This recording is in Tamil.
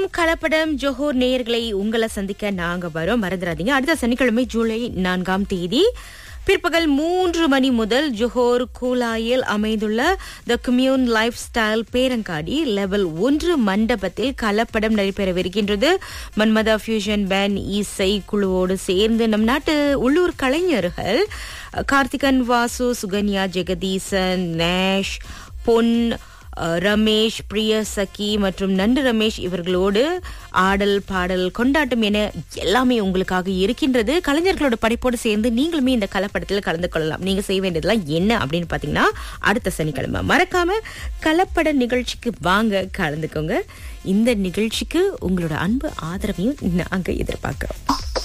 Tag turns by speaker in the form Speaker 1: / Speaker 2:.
Speaker 1: கலப்படம் ஜோஹோர் நேயர்களை உங்களை சந்திக்க நாங்க வரோம் மறந்துடாதீங்க அடுத்த சனிக்கிழமை ஜூலை நான்காம் தேதி பிற்பகல் மூன்று மணி முதல் ஜோஹோர் கூலாயில் அமைந்துள்ள த கம்யூன் லைஃப் ஸ்டைல் பேரங்காடி லெவல் ஒன்று மண்டபத்தில் கலப்படம் நடைபெறவிருக்கின்றது மன்மதா ஃபியூஷன் பேண்ட் இசை குழுவோடு சேர்ந்து நம் நாட்டு உள்ளூர் கலைஞர்கள் கார்த்திகன் வாசு சுகன்யா ஜெகதீசன் நேஷ் பொன் அஹ், ரமேஷ் பிரிய சகி மற்றும் நண்டு ரமேஷ் இவர்களோடு ஆடல் பாடல் கொண்டாட்டம் என எல்லாமே உங்களுக்காக இருக்கின்றது கலைஞர்களோட படைப்போடு சேர்ந்து நீங்களுமே இந்த கலப்படத்தில் கலந்து கொள்ளலாம் நீங்க செய்ய வேண்டியதெல்லாம் என்ன அப்படின்னு பாத்தீங்கன்னா அடுத்த சனிக்கிழமை மறக்காம கலப்பட நிகழ்ச்சிக்கு வாங்க கலந்துக்கோங்க இந்த நிகழ்ச்சிக்கு உங்களோட அன்பு ஆதரவையும் நாங்க எதிர்பார்க்கிறோம்